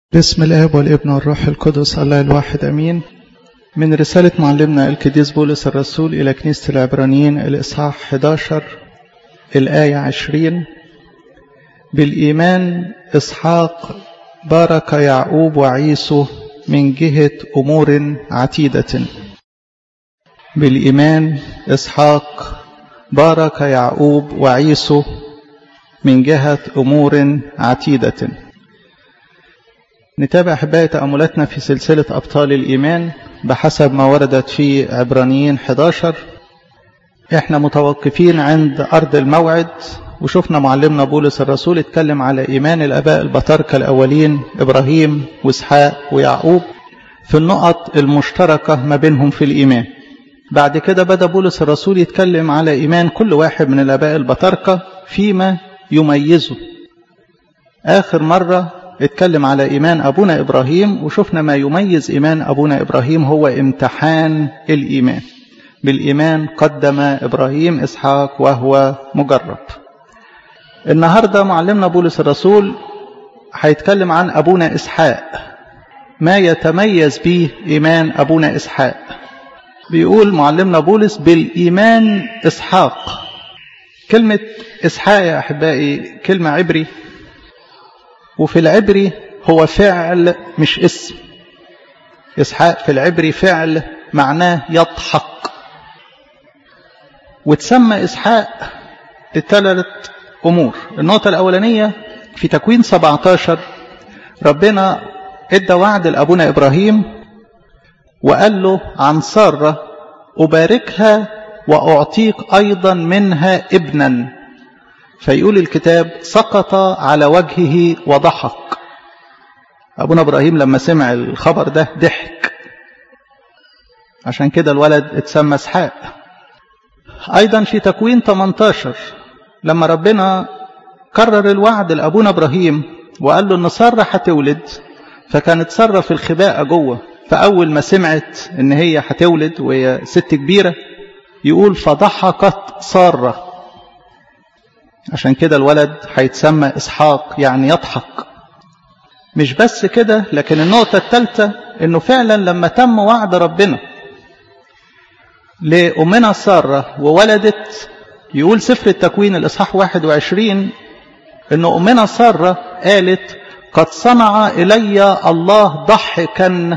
باسم الآب والابن والروح القدس الله الواحد أمين من رسالة معلمنا القديس بولس الرسول إلى كنيسة العبرانيين الإصحاح 11 الآية 20 بالإيمان إسحاق بارك يعقوب وعيسو من جهة أمور عتيدة بالإيمان إسحاق بارك يعقوب وعيسو من جهة أمور عتيدة نتابع أحبائي تأملاتنا في سلسلة أبطال الإيمان بحسب ما وردت في عبرانيين 11 احنا متوقفين عند أرض الموعد وشفنا معلمنا بولس الرسول اتكلم على إيمان الأباء البطاركة الأولين إبراهيم وإسحاق ويعقوب في النقط المشتركة ما بينهم في الإيمان بعد كده بدأ بولس الرسول يتكلم على إيمان كل واحد من الأباء البطاركة فيما يميزه آخر مرة اتكلم على إيمان أبونا إبراهيم وشفنا ما يميز إيمان أبونا إبراهيم هو امتحان الإيمان بالإيمان قدم إبراهيم إسحاق وهو مجرب النهاردة معلمنا بولس الرسول هيتكلم عن أبونا إسحاق ما يتميز به إيمان أبونا إسحاق بيقول معلمنا بولس بالإيمان إسحاق كلمة إسحاق يا أحبائي كلمة عبري وفي العبري هو فعل مش اسم إسحاق في العبري فعل معناه يضحك وتسمى إسحاق لثلاث أمور النقطة الأولانية في تكوين 17 ربنا ادى وعد لأبونا إبراهيم وقال له عن سارة أباركها وأعطيك أيضا منها ابنا فيقول الكتاب سقط على وجهه وضحك أبونا إبراهيم لما سمع الخبر ده ضحك عشان كده الولد اتسمى اسحاق أيضا في تكوين 18 لما ربنا كرر الوعد لأبونا إبراهيم وقال له إن سارة هتولد فكانت سارة في الخباءة جوه فأول ما سمعت إن هي هتولد وهي ست كبيرة يقول فضحكت سارة عشان كده الولد هيتسمى إسحاق يعني يضحك مش بس كده لكن النقطة الثالثة إنه فعلا لما تم وعد ربنا لأمنا سارة وولدت يقول سفر التكوين الإصحاح 21 إن أمنا سارة قالت قد صنع إلي الله ضحكا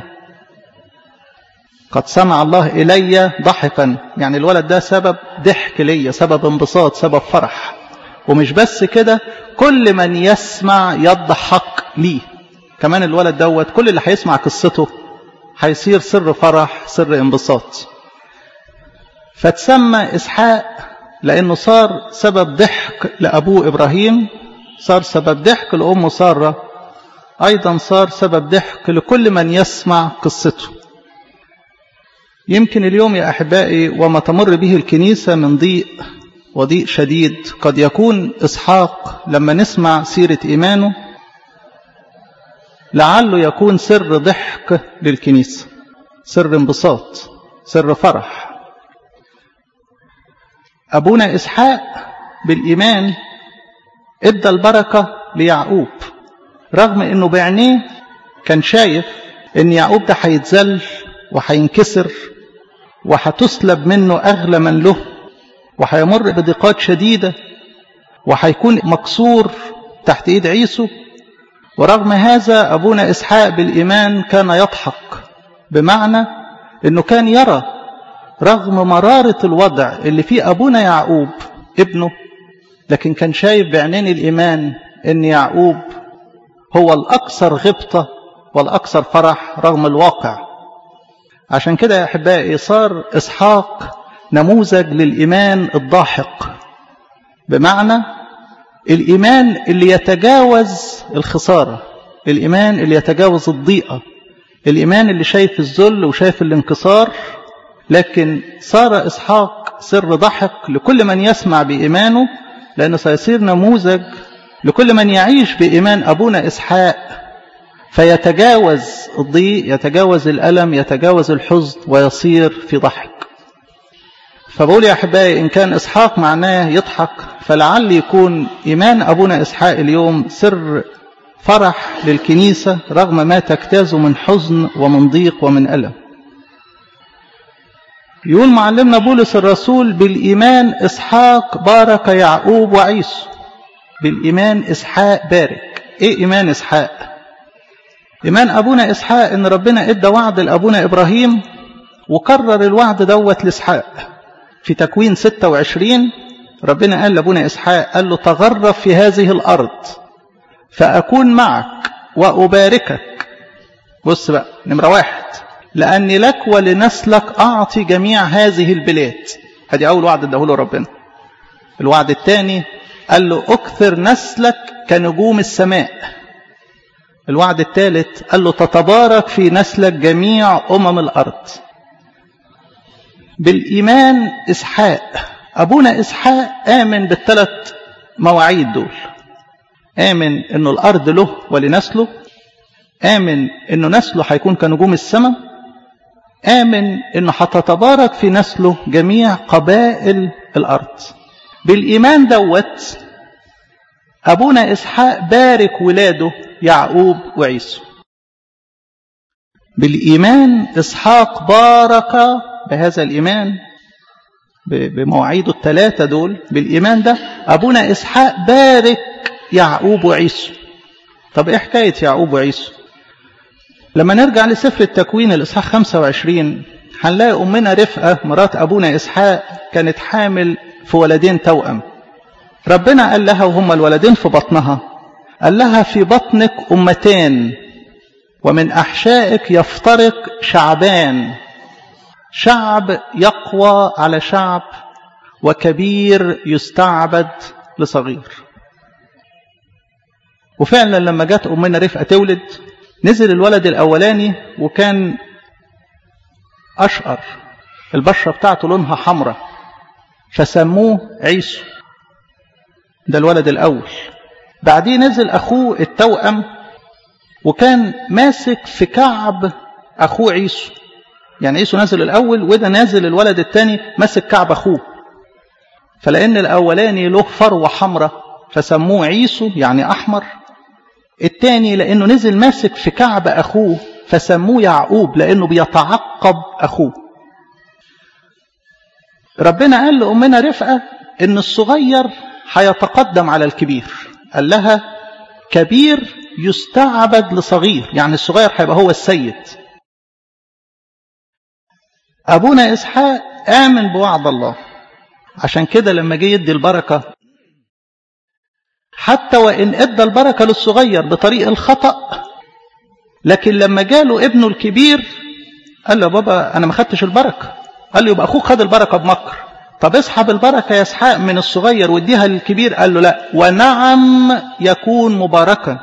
قد صنع الله إلي ضحكا يعني الولد ده سبب ضحك ليا سبب انبساط سبب فرح ومش بس كده كل من يسمع يضحك ليه كمان الولد دوت كل اللي هيسمع قصته هيصير سر فرح سر انبساط فتسمى إسحاق لأنه صار سبب ضحك لأبوه إبراهيم صار سبب ضحك لأمه سارة أيضا صار سبب ضحك لكل من يسمع قصته يمكن اليوم يا أحبائي وما تمر به الكنيسة من ضيق وضيق شديد قد يكون إسحاق لما نسمع سيرة إيمانه لعله يكون سر ضحك للكنيسة سر انبساط سر فرح أبونا إسحاق بالإيمان ادى البركة ليعقوب رغم أنه بعينيه كان شايف أن يعقوب ده هيتذل وهينكسر وهتسلب منه أغلى من له وهيمر بضيقات شديدة وهيكون مكسور تحت ايد عيسو ورغم هذا ابونا اسحاق بالايمان كان يضحك بمعنى انه كان يرى رغم مرارة الوضع اللي فيه ابونا يعقوب ابنه لكن كان شايف بعينين الايمان ان يعقوب هو الاكثر غبطة والاكثر فرح رغم الواقع عشان كده يا احبائي صار اسحاق نموذج للإيمان الضاحك بمعنى الإيمان اللي يتجاوز الخسارة الإيمان اللي يتجاوز الضيقة الإيمان اللي شايف الذل وشايف الانكسار لكن صار إسحاق سر ضحك لكل من يسمع بإيمانه لأنه سيصير نموذج لكل من يعيش بإيمان أبونا إسحاق فيتجاوز الضيق يتجاوز الألم يتجاوز الحزن ويصير في ضحك فبقول يا أحبائي إن كان إسحاق معناه يضحك فلعل يكون إيمان أبونا إسحاق اليوم سر فرح للكنيسة رغم ما تجتاز من حزن ومن ضيق ومن ألم يقول معلمنا بولس الرسول بالإيمان إسحاق بارك يعقوب وعيسو بالإيمان إسحاق بارك إيه إيمان إسحاق إيمان أبونا إسحاق إن ربنا إدى وعد لأبونا إبراهيم وكرر الوعد دوت لإسحاق في تكوين 26 ربنا قال لأبونا إسحاق قال له تغرب في هذه الأرض فأكون معك وأباركك بص بقى نمرة واحد لأني لك ولنسلك أعطي جميع هذه البلاد هذه أول وعد اداه ربنا الوعد الثاني قال له أكثر نسلك كنجوم السماء الوعد الثالث قال له تتبارك في نسلك جميع أمم الأرض بالإيمان إسحاق أبونا إسحاق آمن بالثلاث مواعيد دول آمن أنه الأرض له ولنسله آمن أنه نسله هيكون كنجوم السماء آمن أنه هتتبارك في نسله جميع قبائل الأرض بالإيمان دوت أبونا إسحاق بارك ولاده يعقوب وعيسو بالإيمان إسحاق بارك بهذا الإيمان بمواعيده الثلاثة دول بالإيمان ده أبونا إسحاق بارك يعقوب وعيسو طب إيه حكاية يعقوب وعيسو لما نرجع لسفر التكوين الإصحاح 25 هنلاقي أمنا رفقة مرات أبونا إسحاق كانت حامل في ولدين توأم ربنا قال لها وهم الولدين في بطنها قال لها في بطنك أمتان ومن أحشائك يفترق شعبان شعب يقوى على شعب وكبير يستعبد لصغير وفعلا لما جت أمنا رفقة تولد نزل الولد الأولاني وكان أشقر البشرة بتاعته لونها حمراء فسموه عيسو ده الولد الأول بعديه نزل أخوه التوأم وكان ماسك في كعب أخوه عيسو يعني عيسو نازل الأول وده نازل الولد الثاني ماسك كعب أخوه فلأن الأولاني له فروة حمراء فسموه عيسو يعني أحمر الثاني لأنه نزل ماسك في كعب أخوه فسموه يعقوب لأنه بيتعقب أخوه ربنا قال لأمنا رفقة إن الصغير هيتقدم على الكبير قال لها كبير يستعبد لصغير يعني الصغير هيبقى هو السيد أبونا إسحاق آمن بوعد الله عشان كده لما جه يدي البركة حتى وإن إدى البركة للصغير بطريق الخطأ لكن لما جاله ابنه الكبير قال له بابا أنا ما خدتش البركة قال له يبقى أخوك خد البركة بمكر طب اسحب البركة يا اسحاق من الصغير واديها للكبير قال له لا ونعم يكون مباركا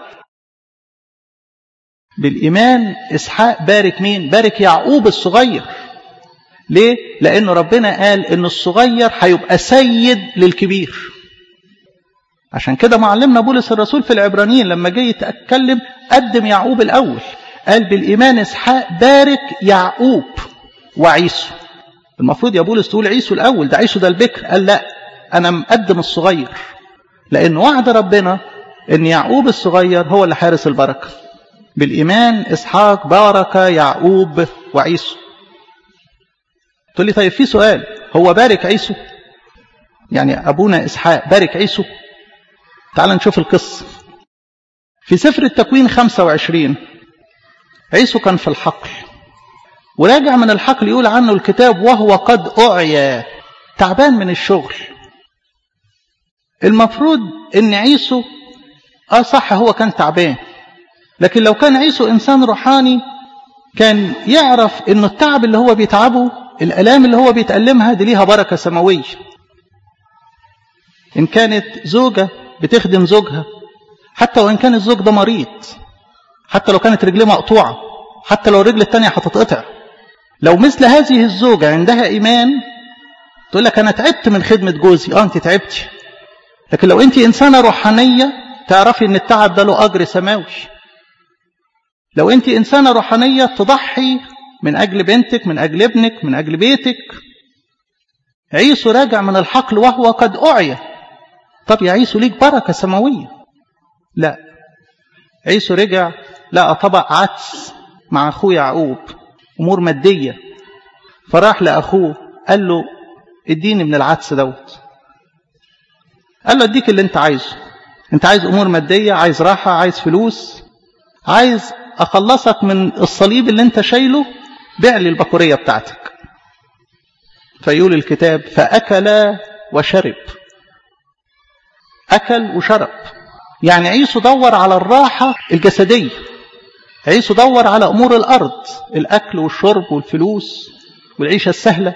بالإيمان إسحاق بارك مين بارك يعقوب الصغير ليه لأنه ربنا قال إن الصغير هيبقى سيد للكبير عشان كده معلمنا بولس الرسول في العبرانيين لما جه يتكلم قدم يعقوب الأول قال بالإيمان إسحاق بارك يعقوب وعيسو المفروض يا بولس تقول عيسو الأول ده عيسو ده البكر قال لا أنا مقدم الصغير لأن وعد ربنا أن يعقوب الصغير هو اللي حارس البركة بالإيمان إسحاق بارك يعقوب وعيسو تقول لي طيب في سؤال هو بارك عيسو يعني أبونا إسحاق بارك عيسو تعال نشوف القصة في سفر التكوين 25 عيسو كان في الحقل وراجع من الحقل يقول عنه الكتاب وهو قد أعيا تعبان من الشغل المفروض ان عيسو اه صح هو كان تعبان لكن لو كان عيسو انسان روحاني كان يعرف انه التعب اللي هو بيتعبه الالام اللي هو بيتألمها دي ليها بركة سماوية ان كانت زوجة بتخدم زوجها حتى وان كان الزوج ده مريض حتى لو كانت رجليه مقطوعة حتى لو الرجل التانية هتتقطع لو مثل هذه الزوجة عندها إيمان تقول لك أنا تعبت من خدمة جوزي آه أنت تعبتي لكن لو أنت إنسانة روحانية تعرفي أن التعب ده له أجر سماوي لو أنت إنسانة روحانية تضحي من أجل بنتك من أجل ابنك من أجل بيتك عيسو راجع من الحقل وهو قد أعيا طب يا عيسو ليك بركة سماوية لا عيسو رجع لقى طبق عدس مع أخوه يعقوب أمور مادية فراح لأخوه قال له اديني من العدس دوت قال له اديك اللي انت عايزه انت عايز امور مادية عايز راحة عايز فلوس عايز اخلصك من الصليب اللي انت شايله بيع لي البكورية بتاعتك فيقول الكتاب فأكل وشرب أكل وشرب يعني عيسو دور على الراحة الجسدية عيسو دور على أمور الأرض الأكل والشرب والفلوس والعيشة السهلة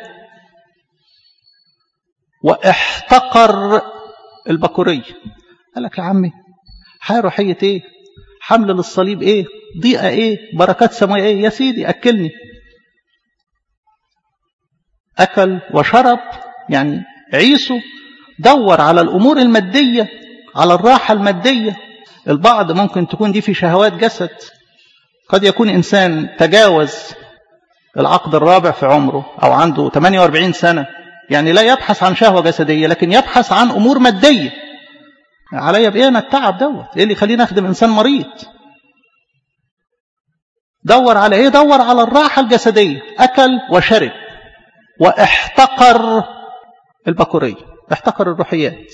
واحتقر البكورية قال لك يا عمي حياة روحية ايه حمل للصليب ايه ضيقة ايه بركات سماوية ايه يا سيدي أكلني أكل وشرب يعني عيسو دور على الأمور المادية على الراحة المادية البعض ممكن تكون دي في شهوات جسد قد يكون إنسان تجاوز العقد الرابع في عمره أو عنده 48 سنة يعني لا يبحث عن شهوة جسدية لكن يبحث عن أمور مادية عليا بإيه أنا التعب دوت إيه اللي يخليني أخدم إنسان مريض دور على إيه دور على الراحة الجسدية أكل وشرب واحتقر البكورية احتقر الروحيات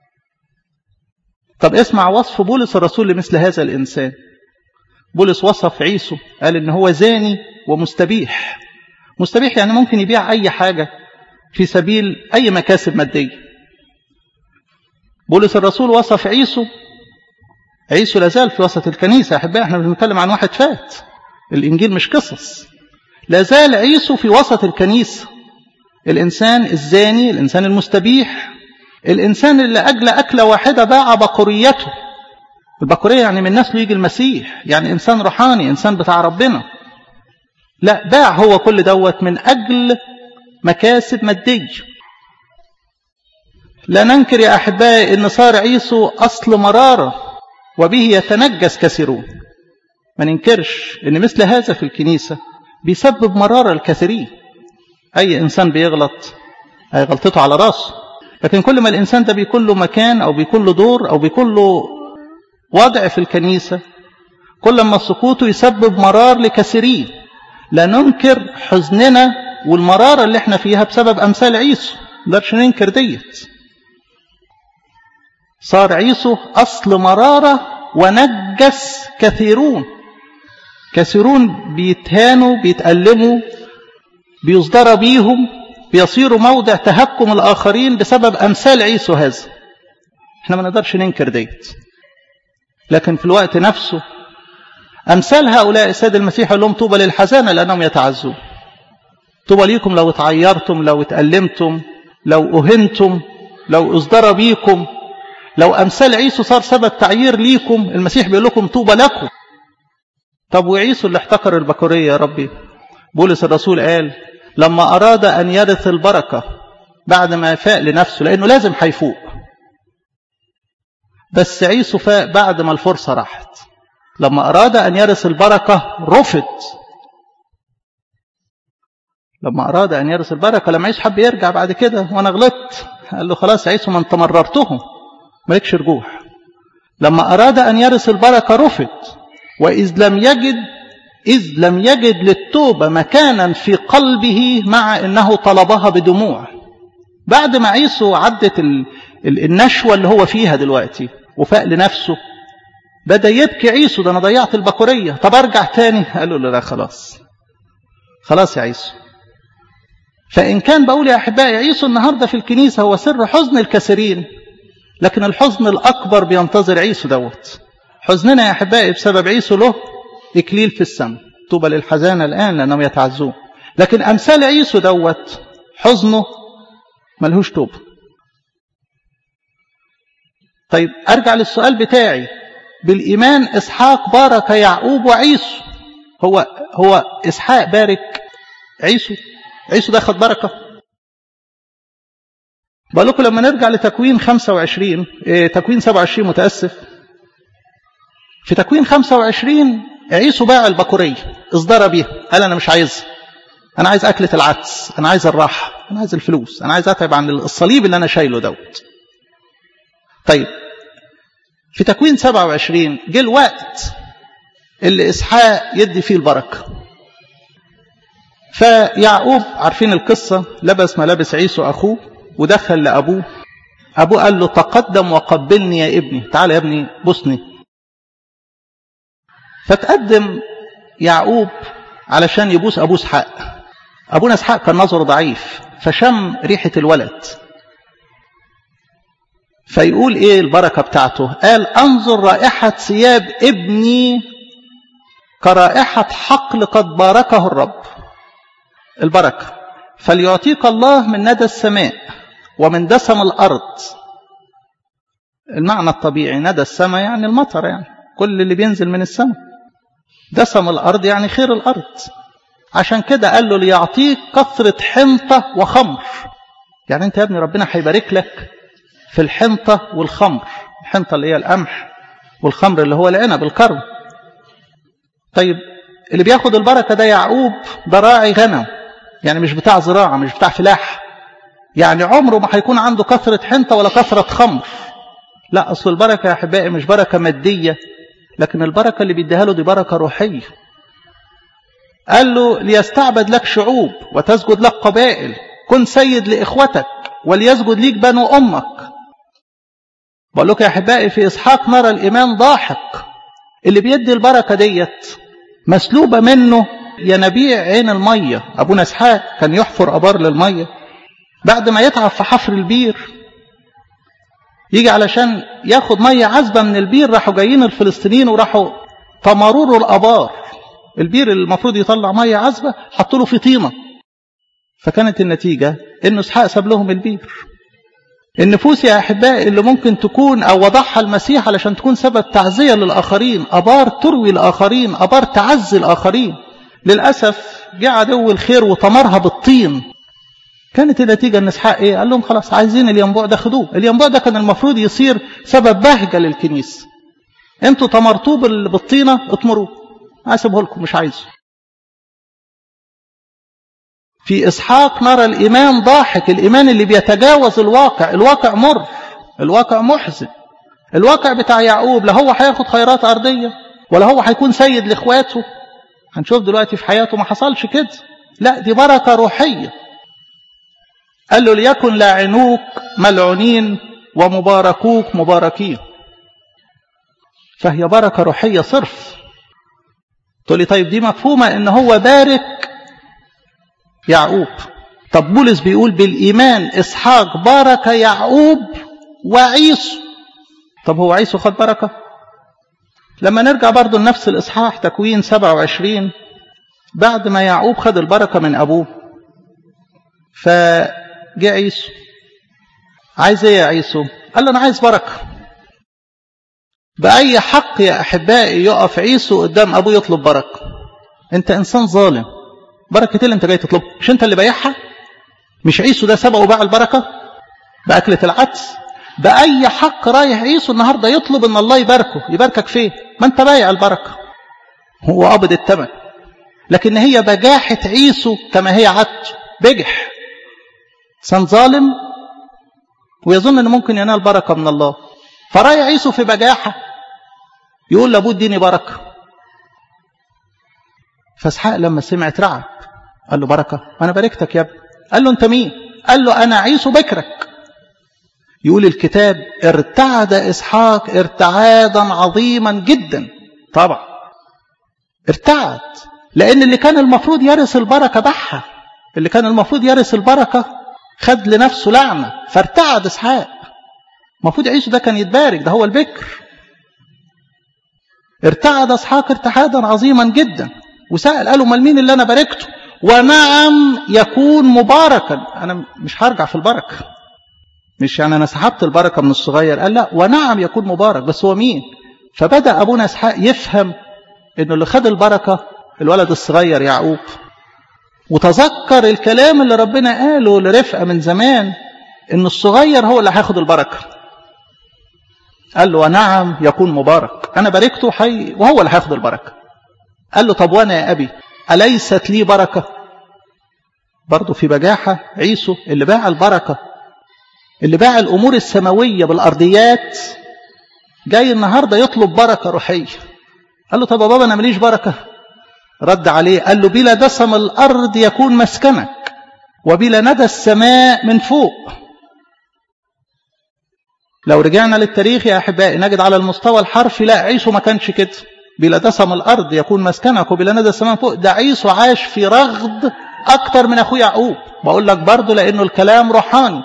طب اسمع وصف بولس الرسول لمثل هذا الإنسان بولس وصف عيسو قال إن هو زاني ومستبيح مستبيح يعني ممكن يبيع أي حاجة في سبيل أي مكاسب مادية بولس الرسول وصف عيسو عيسو لازال في وسط الكنيسة أحبائي احنا بنتكلم عن واحد فات الإنجيل مش قصص لازال عيسو في وسط الكنيسة الإنسان الزاني الإنسان المستبيح الإنسان اللي أجل أكلة واحدة باع بقريته البقرية يعني من نسله يجي المسيح يعني إنسان روحاني إنسان بتاع ربنا لا باع هو كل دوت من أجل مكاسب مادية لا ننكر يا أحبائي أن صار عيسو أصل مرارة وبه يتنجس كثيرون ما ننكرش أن مثل هذا في الكنيسة بيسبب مرارة الكثيرين أي إنسان بيغلط أي غلطته على راسه لكن كل ما الإنسان ده بيكون له مكان أو بيكون له دور أو بيكون له وضع في الكنيسة كل ما سقوطه يسبب مرار لكثيرين لا ننكر حزننا والمرارة اللي احنا فيها بسبب أمثال عيسو نقدرش ننكر ديت صار عيسو أصل مرارة ونجس كثيرون كثيرون بيتهانوا بيتألموا بيصدر بيهم بيصيروا موضع تهكم الآخرين بسبب أمثال عيسو هذا احنا ما نقدرش ننكر ديت لكن في الوقت نفسه أمثال هؤلاء السيد المسيح يقول لهم طوبى للحزانة لأنهم يتعزون طوبى ليكم لو اتعيرتم لو اتألمتم لو أهنتم لو اصدر بيكم لو أمثال عيسو صار سبب تعيير ليكم المسيح بيقول لكم طوبى لكم طب وعيسو اللي احتقر البكورية يا ربي بولس الرسول قال لما أراد أن يرث البركة بعد ما فاق لنفسه لأنه لازم هيفوق بس عيسو فاق بعد ما الفرصة راحت لما أراد أن يرث البركة رفض لما أراد أن يرث البركة لما عيسو حب يرجع بعد كده وأنا غلطت قال له خلاص عيسو ما انت مررتهم مالكش رجوع لما أراد أن يرث البركة رفض وإذ لم يجد إذ لم يجد للتوبة مكانا في قلبه مع أنه طلبها بدموع بعد ما عيسو عدت النشوة اللي هو فيها دلوقتي وفاق لنفسه بدأ يبكي عيسو ده أنا ضيعت البكورية طب أرجع تاني قال له لا خلاص خلاص يا عيسو فإن كان بقول يا أحبائي عيسو النهاردة في الكنيسة هو سر حزن الكثيرين لكن الحزن الأكبر بينتظر عيسو دوت حزننا يا أحبائي بسبب عيسو له إكليل في السماء طوبى للحزانة الآن لأنهم يتعزون لكن أمثال عيسو دوت حزنه ملهوش توبة طيب أرجع للسؤال بتاعي بالإيمان إسحاق بارك يعقوب وعيسو هو هو إسحاق بارك عيسو عيسو ده خد بركة بقول لكم لما نرجع لتكوين 25 إيه تكوين 27 متأسف في تكوين 25 عيسو باع البكورية اصدر بيها قال أنا مش عايزها أنا عايز أكلة العدس أنا عايز الراحة أنا عايز الفلوس أنا عايز أتعب عن الصليب اللي أنا شايله دوت طيب في تكوين 27 جه الوقت اللي إسحاق يدي فيه البركة فيعقوب عارفين القصة لبس ملابس عيسو أخوه ودخل لأبوه أبوه قال له تقدم وقبلني يا ابني تعال يا ابني بصني فتقدم يعقوب علشان يبوس أبوه اسحاق أبونا اسحاق كان نظره ضعيف فشم ريحة الولد فيقول ايه البركة بتاعته قال انظر رائحة ثياب ابني كرائحة حقل قد باركه الرب البركة فليعطيك الله من ندى السماء ومن دسم الأرض المعنى الطبيعي ندى السماء يعني المطر يعني كل اللي بينزل من السماء دسم الأرض يعني خير الأرض عشان كده قال له ليعطيك كثرة حنطة وخمر يعني انت يا ابني ربنا هيبارك لك في الحنطة والخمر الحنطة اللي هي القمح والخمر اللي هو العنب الكرم طيب اللي بياخد البركة ده يعقوب ده راعي غنم يعني مش بتاع زراعة مش بتاع فلاح يعني عمره ما هيكون عنده كثرة حنطة ولا كثرة خمر لا أصل البركة يا أحبائي مش بركة مادية لكن البركة اللي بيديها له دي بركة روحية قال له ليستعبد لك شعوب وتسجد لك قبائل كن سيد لإخوتك وليسجد ليك بنو أمك بقول لك يا أحبائي في إسحاق نرى الإيمان ضاحك اللي بيدي البركة ديت مسلوبة منه ينابيع عين المية أبونا إسحاق كان يحفر أبار للمية بعد ما يتعب في حفر البير يجي علشان ياخد مية عذبة من البير راحوا جايين الفلسطينيين وراحوا طمروا له الأبار البير اللي المفروض يطلع مية عذبة حطوا له في طينة فكانت النتيجة إنه إسحاق ساب لهم البير النفوس يا أحبائي اللي ممكن تكون أو وضعها المسيح علشان تكون سبب تعزية للآخرين أبار تروي الآخرين أبار تعزي الآخرين للأسف جاء عدو الخير وطمرها بالطين كانت النتيجة أن إسحاق إيه؟ قال لهم خلاص عايزين الينبوع ده خدوه الينبوع ده كان المفروض يصير سبب بهجة للكنيسة انتوا طمرتوه بالطينة اطمروه هسيبه لكم مش عايزه في إسحاق نرى الإيمان ضاحك الإيمان اللي بيتجاوز الواقع الواقع مر الواقع محزن الواقع بتاع يعقوب لا هو هياخد خيرات أرضية ولا هو هيكون سيد لإخواته هنشوف دلوقتي في حياته ما حصلش كده لا دي بركة روحية قال له ليكن لاعنوك ملعونين ومباركوك مباركين فهي بركة روحية صرف تقول لي طيب دي مفهومة ان هو بارك يعقوب طب بولس بيقول بالإيمان إسحاق بارك يعقوب وعيسو طب هو عيسو خد بركة لما نرجع برضو لنفس الإصحاح تكوين 27 بعد ما يعقوب خد البركة من أبوه فجاء عيسو عايز ايه يا عيسو قال له انا عايز بركة بأي حق يا أحبائي يقف عيسو قدام أبوه يطلب بركة أنت إنسان ظالم بركة اللي أنت جاي تطلبها مش أنت اللي بايعها مش عيسو ده سبق وباع البركة بأكلة العدس بأي حق رايح عيسو النهاردة يطلب أن الله يباركه يباركك فيه ما أنت بايع البركة هو قبض الثمن لكن هي بجاحة عيسو كما هي عادته بجح إنسان ظالم ويظن أنه ممكن ينال بركة من الله فرايح عيسو في بجاحة يقول لابوه اديني بركة فاسحاق لما سمع اترعب قال له بركة أنا باركتك يا ابني قال له أنت مين قال له أنا عيسو بكرك يقول الكتاب ارتعد إسحاق ارتعادا عظيما جدا طبعا ارتعد لأن اللي كان المفروض يرث البركة بحها اللي كان المفروض يرث البركة خد لنفسه لعنة فارتعد إسحاق المفروض عيسو ده كان يتبارك ده هو البكر ارتعد إسحاق ارتعادا عظيما جدا وسأل قالوا مال مين اللي أنا باركته ونعم يكون مباركا أنا مش هرجع في البركة مش يعني أنا سحبت البركة من الصغير قال لا ونعم يكون مبارك بس هو مين فبدأ أبونا إسحاق يفهم إنه اللي خد البركة الولد الصغير يعقوب وتذكر الكلام اللي ربنا قاله لرفقة من زمان إن الصغير هو اللي هياخد البركة قال له ونعم يكون مبارك أنا باركته حي وهو اللي هياخد البركة قال له طب وأنا يا أبي أليست لي بركة برضه في بجاحة عيسو اللي باع البركة اللي باع الأمور السماوية بالأرضيات جاي النهاردة يطلب بركة روحية قال له طب يا بابا انا ماليش بركه رد عليه قال له بلا دسم الارض يكون مسكنك وبلا ندى السماء من فوق لو رجعنا للتاريخ يا احبائي نجد على المستوى الحرفي لا عيسو ما كانش كده بلا دسم الارض يكون مسكنك وبلا ندى السماء من فوق ده عيسو عاش في رغد اكتر من اخوه يعقوب بقول لك برضه لانه الكلام روحاني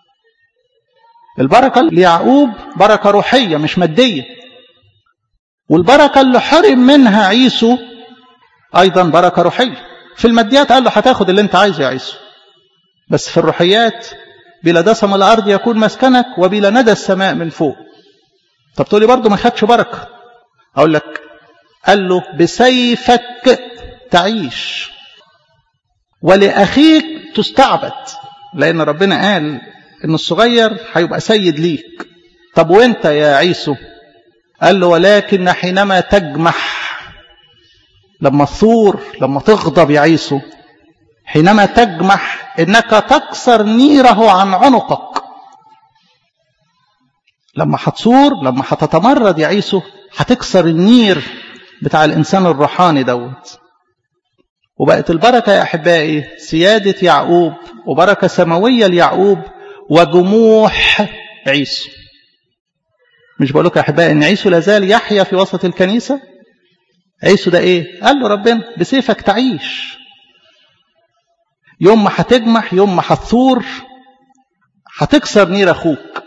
البركه ليعقوب بركه روحيه مش ماديه والبركه اللي حرم منها عيسو ايضا بركه روحيه في الماديات قال له هتاخد اللي انت عايزه يا عيسو بس في الروحيات بلا دسم الارض يكون مسكنك وبلا ندى السماء من فوق طب تقولي برضه ما خدش بركه اقول لك قال له بسيفك تعيش ولأخيك تستعبد لأن ربنا قال إن الصغير هيبقى سيد ليك طب وانت يا عيسو قال له ولكن حينما تجمح لما تثور لما تغضب يا عيسو حينما تجمح انك تكسر نيره عن عنقك لما هتصور لما هتتمرد يا عيسو هتكسر النير بتاع الانسان الروحاني دوت وبقت البركه يا احبائي سياده يعقوب وبركه سماويه ليعقوب وجموح عيسو مش بقول لكم يا احبائي ان عيسو لازال يحيا في وسط الكنيسه عيسو ده ايه قال له ربنا بسيفك تعيش يوم ما هتجمح يوم ما هتثور هتكسر نير اخوك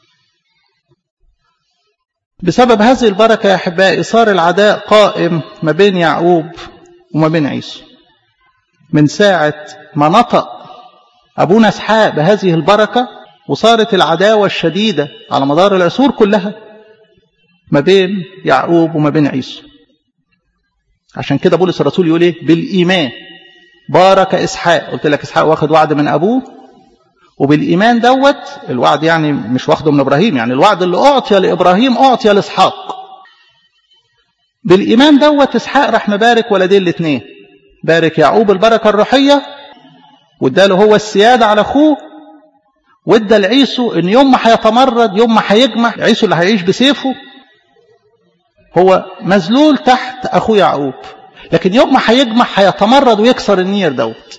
بسبب هذه البركه يا احبائي صار العداء قائم ما بين يعقوب وما بين عيسو من ساعه ما نطق ابونا اسحاق بهذه البركه وصارت العداوه الشديده على مدار العصور كلها ما بين يعقوب وما بين عيسو عشان كده بولس الرسول يقول ايه بالايمان بارك اسحاق قلت لك اسحاق واخد وعد من ابوه وبالايمان دوت الوعد يعني مش واخده من ابراهيم يعني الوعد اللي اعطي لابراهيم اعطي لاسحاق بالايمان دوت اسحاق راح مبارك ولدين الاثنين بارك يعقوب البركه الروحيه واداله هو السياده على اخوه وادى لعيسو ان يوم ما هيتمرد يوم ما هيجمع عيسو اللي هيعيش بسيفه هو مذلول تحت اخوه يعقوب لكن يوم ما هيجمع هيتمرد ويكسر النير دوت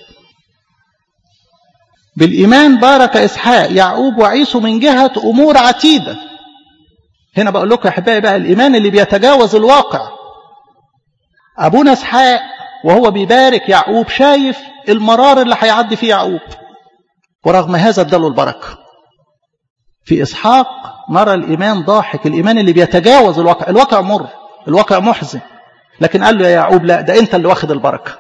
بالايمان بارك اسحاق يعقوب وعيسو من جهه امور عتيده هنا بقول لكم يا احبائي بقى الايمان اللي بيتجاوز الواقع ابونا اسحاق وهو بيبارك يعقوب شايف المرار اللي هيعدي فيه يعقوب ورغم هذا اداله البركه في اسحاق نرى الايمان ضاحك الايمان اللي بيتجاوز الواقع الواقع مر الواقع محزن لكن قال له يا يعقوب لا ده انت اللي واخد البركه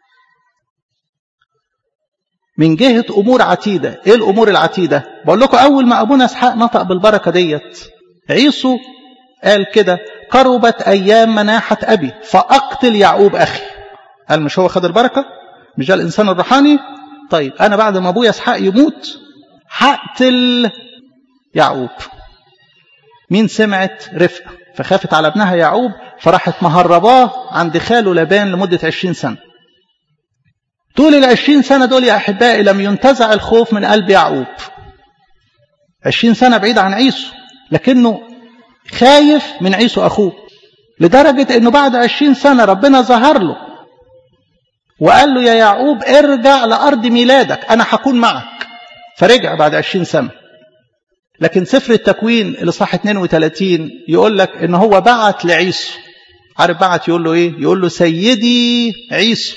من جهه امور عتيده ايه الامور العتيده بقول لكم اول ما ابونا اسحاق نطق بالبركه ديت عيسو قال كده قربت ايام مناحه ابي فاقتل يعقوب اخي قال مش هو خد البركه مش ده الانسان الروحاني طيب انا بعد ما ابويا اسحاق يموت هقتل يعقوب مين سمعت رفقه فخافت على ابنها يعقوب فراحت مهرباه عند خاله لبان لمدة عشرين سنة طول العشرين سنة دول يا أحبائي لم ينتزع الخوف من قلب يعقوب عشرين سنة بعيد عن عيسو لكنه خايف من عيسو أخوه لدرجة أنه بعد عشرين سنة ربنا ظهر له وقال له يا يعقوب ارجع لأرض ميلادك أنا هكون معك فرجع بعد عشرين سنة لكن سفر التكوين الإصحاح 32 يقول لك إن هو بعت لعيسو عارف بعت يقول له إيه؟ يقول له سيدي عيسو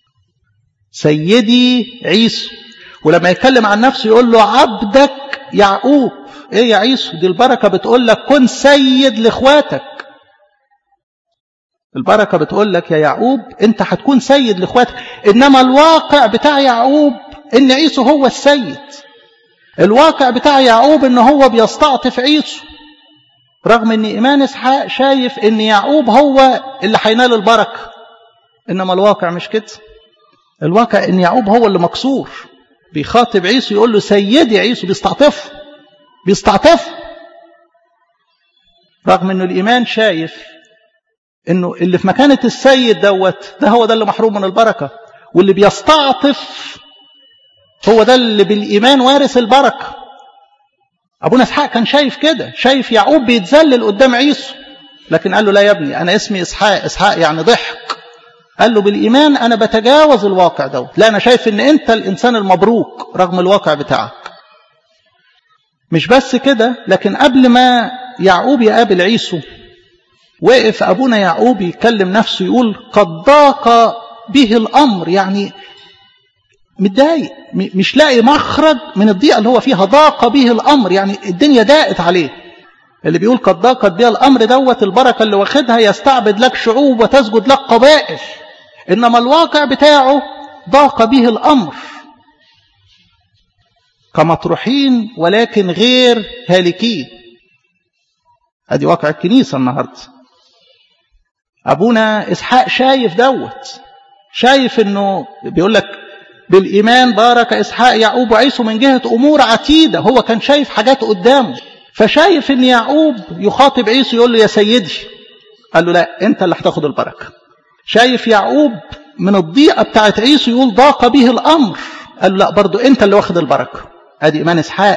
سيدي عيسو ولما يتكلم عن نفسه يقول له عبدك يعقوب إيه يا عيسو؟ دي البركة بتقول لك كن سيد لإخواتك البركة بتقول لك يا يعقوب أنت هتكون سيد لإخواتك إنما الواقع بتاع يعقوب إن عيسو هو السيد الواقع بتاع يعقوب ان هو بيستعطف عيسو رغم ان ايمان اسحاق شايف ان يعقوب هو اللي هينال البركه انما الواقع مش كده الواقع ان يعقوب هو اللي مكسور بيخاطب عيسو يقول له سيدي عيسو بيستعطفه بيستعطفه رغم انه الايمان شايف انه اللي في مكانه السيد دوت ده هو ده اللي محروم من البركه واللي بيستعطف هو ده اللي بالإيمان وارث البركة أبونا اسحاق كان شايف كده شايف يعقوب بيتذلل قدام عيسو لكن قال له لا يا ابني أنا اسمي إسحاق إسحاق يعني ضحك قال له بالإيمان أنا بتجاوز الواقع دوت لا أنا شايف إن أنت الإنسان المبروك رغم الواقع بتاعك مش بس كده لكن قبل ما يعقوب يقابل عيسو وقف أبونا يعقوب يكلم نفسه يقول قد ضاق به الأمر يعني متضايق مش لاقي مخرج من الضيقة اللي هو فيها ضاق به الأمر يعني الدنيا ضاقت عليه اللي بيقول قد ضاقت بها الأمر دوت البركة اللي واخدها يستعبد لك شعوب وتسجد لك قبائل إنما الواقع بتاعه ضاق به الأمر كمطروحين ولكن غير هالكين ادي واقع الكنيسة النهاردة أبونا إسحاق شايف دوت شايف إنه بيقول لك بالإيمان بارك إسحاق يعقوب وعيسو من جهة أمور عتيدة هو كان شايف حاجات قدامه فشايف إن يعقوب يخاطب عيسو يقول له يا سيدي قال له لا أنت اللي هتاخد البركة شايف يعقوب من الضيقة بتاعت عيسو يقول ضاق به الأمر قال له لا برضو أنت اللي واخد البركة أدي إيمان إسحاق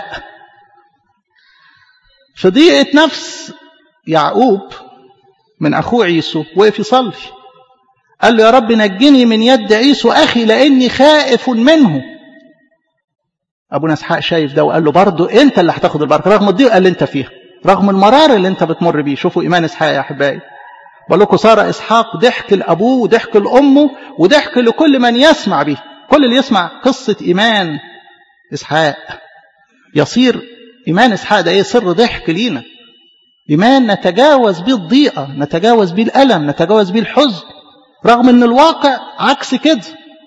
في ضيقة نفس يعقوب من أخوه عيسو وقف يصلي قال له يا رب نجني من يد عيسو أخي لأني خائف منه أبونا إسحاق شايف ده وقال له برضه أنت اللي هتاخد البركة رغم الضيقة اللي أنت فيها رغم المرار اللي أنت بتمر بيه شوفوا إيمان إسحاق يا أحبائي بقول لكم صار إسحاق ضحك لأبوه وضحك لأمه وضحك لكل من يسمع به كل اللي يسمع قصة إيمان إسحاق يصير إيمان إسحاق ده إيه سر ضحك لينا إيمان نتجاوز بيه الضيقة نتجاوز بيه الألم نتجاوز بيه الحزن رغم ان الواقع عكس كده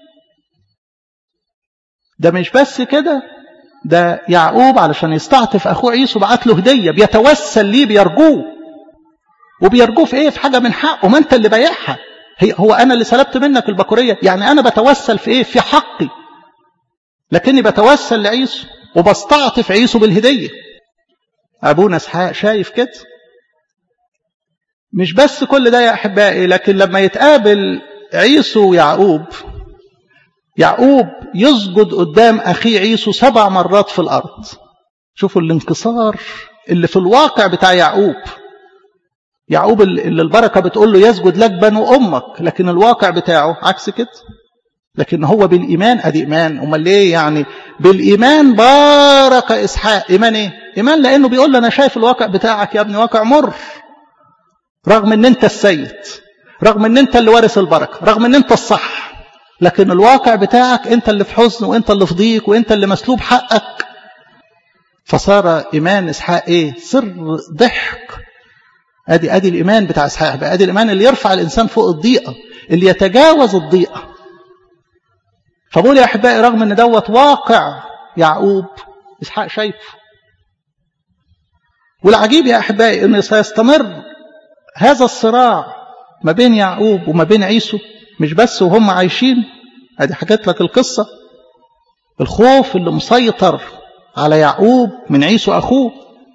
ده مش بس كده ده يعقوب علشان يستعطف اخوه عيسو بعت له هديه بيتوسل ليه بيرجوه وبيرجوه في ايه في حاجه من حقه ما انت اللي بايعها هي هو انا اللي سلبت منك البكوريه يعني انا بتوسل في ايه في حقي لكني بتوسل لعيسو وبستعطف عيسو بالهديه ابونا اسحاق شايف كده مش بس كل ده يا أحبائي لكن لما يتقابل عيسو ويعقوب يعقوب يسجد قدام أخيه عيسو سبع مرات في الأرض شوفوا الانكسار اللي في الواقع بتاع يعقوب يعقوب اللي البركة بتقول له يسجد لك بنو أمك لكن الواقع بتاعه عكس كده لكن هو بالإيمان أدي إيمان أمال ليه يعني بالإيمان بارك إسحاق إيمان إيه إيمان لأنه بيقول له أنا شايف الواقع بتاعك يا ابني واقع مر رغم ان انت السيد رغم ان انت اللي وارث البركة رغم ان انت الصح لكن الواقع بتاعك انت اللي في حزن وانت اللي في ضيق وانت اللي مسلوب حقك فصار ايمان اسحاق ايه سر ضحك ادي ادي الايمان بتاع اسحاق بقى ادي الايمان اللي يرفع الانسان فوق الضيقه اللي يتجاوز الضيقه فبقول يا احبائي رغم ان دوت واقع يعقوب اسحاق شايفه والعجيب يا احبائي انه سيستمر هذا الصراع ما بين يعقوب وما بين عيسو مش بس وهم عايشين ادي حكيت لك القصة الخوف اللي مسيطر على يعقوب من عيسو أخوه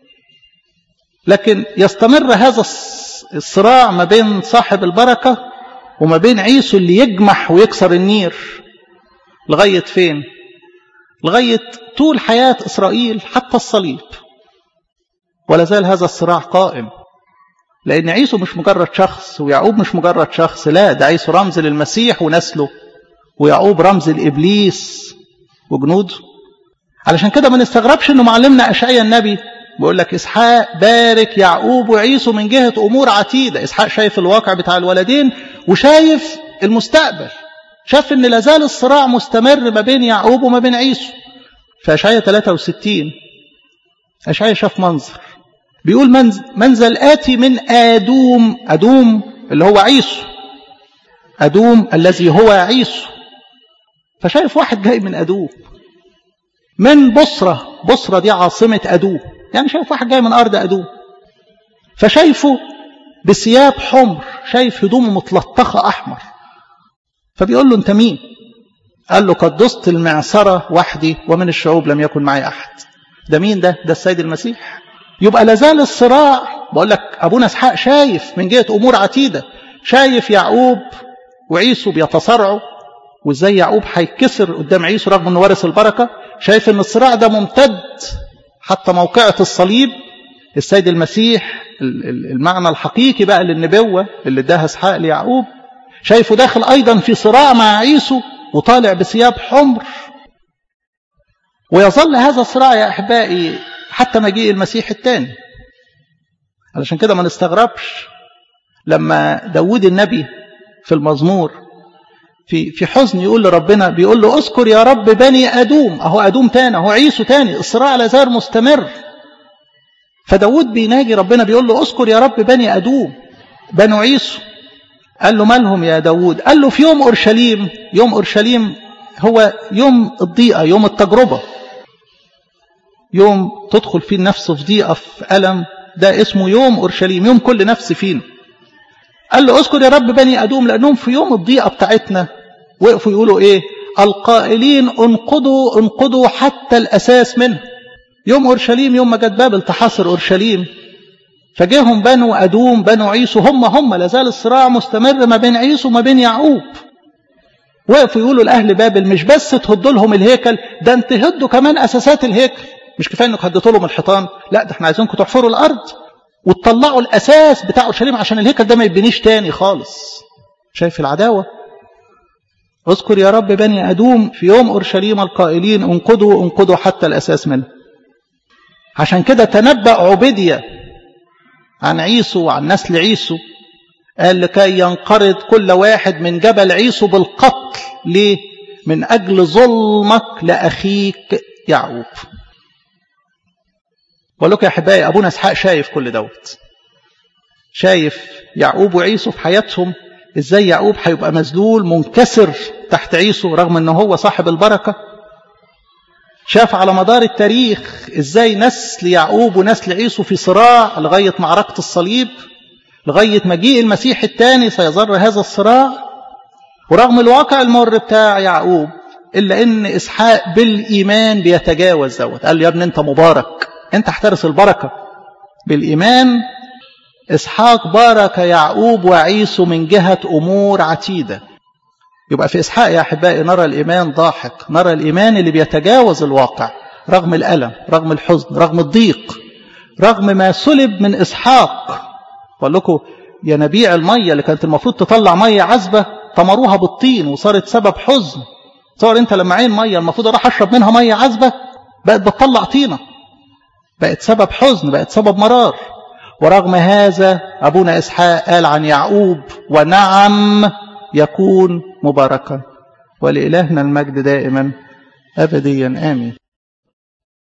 لكن يستمر هذا الصراع ما بين صاحب البركة وما بين عيسو اللي يجمح ويكسر النير لغاية فين لغاية طول حياة إسرائيل حتى الصليب ولا زال هذا الصراع قائم لأن عيسو مش مجرد شخص ويعقوب مش مجرد شخص لا ده عيسو رمز للمسيح ونسله ويعقوب رمز لإبليس وجنوده علشان كده ما نستغربش انه معلمنا اشعيا النبي بيقول لك اسحاق بارك يعقوب وعيسو من جهه امور عتيده اسحاق شايف الواقع بتاع الولدين وشايف المستقبل شاف ان لازال الصراع مستمر ما بين يعقوب وما بين عيسو في اشعيا 63 اشعيا شاف منظر بيقول منزل آتي من آدوم أدوم اللي هو عيسو أدوم الذي هو عيسو فشايف واحد جاي من أدوم من بصرة بصرة دي عاصمة أدوم يعني شايف واحد جاي من أرض أدوم فشايفه بثياب حمر شايف هدومه متلطخة أحمر فبيقول له أنت مين قال له قد دست المعصرة وحدي ومن الشعوب لم يكن معي أحد ده مين ده ده السيد المسيح يبقى لازال الصراع بقول لك ابونا اسحاق شايف من جهه امور عتيده شايف يعقوب وعيسو بيتصارعوا وازاي يعقوب هيتكسر قدام عيسو رغم انه وارث البركه شايف ان الصراع ده ممتد حتى موقعه الصليب السيد المسيح المعنى الحقيقي بقى للنبوة اللي اداها اسحاق ليعقوب شايفه داخل أيضا في صراع مع عيسو وطالع بثياب حمر ويظل هذا الصراع يا أحبائي حتى مجيء المسيح الثاني علشان كده ما نستغربش لما داود النبي في المزمور في في حزن يقول لربنا بيقول له اذكر يا رب بني ادوم اهو ادوم تاني اهو عيسو تاني الصراع لا زال مستمر فداود بيناجي ربنا بيقول له اذكر يا رب بني ادوم بنو عيسو قال له مالهم يا داود قال له في يوم اورشليم يوم اورشليم هو يوم الضيقه يوم التجربه يوم تدخل فيه النفس في ضيقه في الم ده اسمه يوم اورشليم يوم كل نفس فينا قال له اذكر يا رب بني ادوم لانهم في يوم الضيقه بتاعتنا وقفوا يقولوا ايه القائلين انقضوا انقضوا حتى الاساس منه يوم اورشليم يوم ما جت بابل تحاصر اورشليم فجاهم بنو ادوم بنو عيسو هم هم لازال الصراع مستمر ما بين عيسو وما بين يعقوب وقفوا يقولوا لاهل بابل مش بس تهدوا لهم الهيكل ده انت هدوا كمان اساسات الهيكل مش كفايه انكم هديتوا لهم الحيطان لا ده احنا عايزينكم تحفروا الارض وتطلعوا الاساس بتاع اورشليم عشان الهيكل ده ما يبنيش تاني خالص شايف العداوه اذكر يا رب بني ادوم في يوم اورشليم القائلين انقضوا انقضوا حتى الاساس منه عشان كده تنبأ عبيدية عن عيسو وعن نسل عيسو قال لكي ينقرض كل واحد من جبل عيسو بالقتل ليه من أجل ظلمك لأخيك يعقوب بقول لكم يا أحبائي أبونا إسحاق شايف كل دوت شايف يعقوب وعيسو في حياتهم إزاي يعقوب هيبقى مذلول منكسر تحت عيسو رغم أنه هو صاحب البركة شاف على مدار التاريخ ازاي نسل يعقوب ونسل عيسو في صراع لغاية معركة الصليب لغاية مجيء المسيح الثاني سيظل هذا الصراع ورغم الواقع المر بتاع يعقوب إلا إن إسحاق بالإيمان بيتجاوز دوت قال له يا ابني أنت مبارك أنت احترس البركة بالإيمان إسحاق بارك يعقوب وعيسو من جهة أمور عتيدة يبقى في إسحاق يا أحبائي نرى الإيمان ضاحك نرى الإيمان اللي بيتجاوز الواقع رغم الألم رغم الحزن رغم الضيق رغم ما سلب من إسحاق بقول لكم ينابيع المية اللي كانت المفروض تطلع مية عذبة طمروها بالطين وصارت سبب حزن تصور انت لما عين مية المفروض اروح اشرب منها مية عذبة بقت بتطلع طينة بقت سبب حزن بقت سبب مرار ورغم هذا أبونا إسحاق قال عن يعقوب ونعم يكون مباركا ولإلهنا المجد دائما أبديا آمين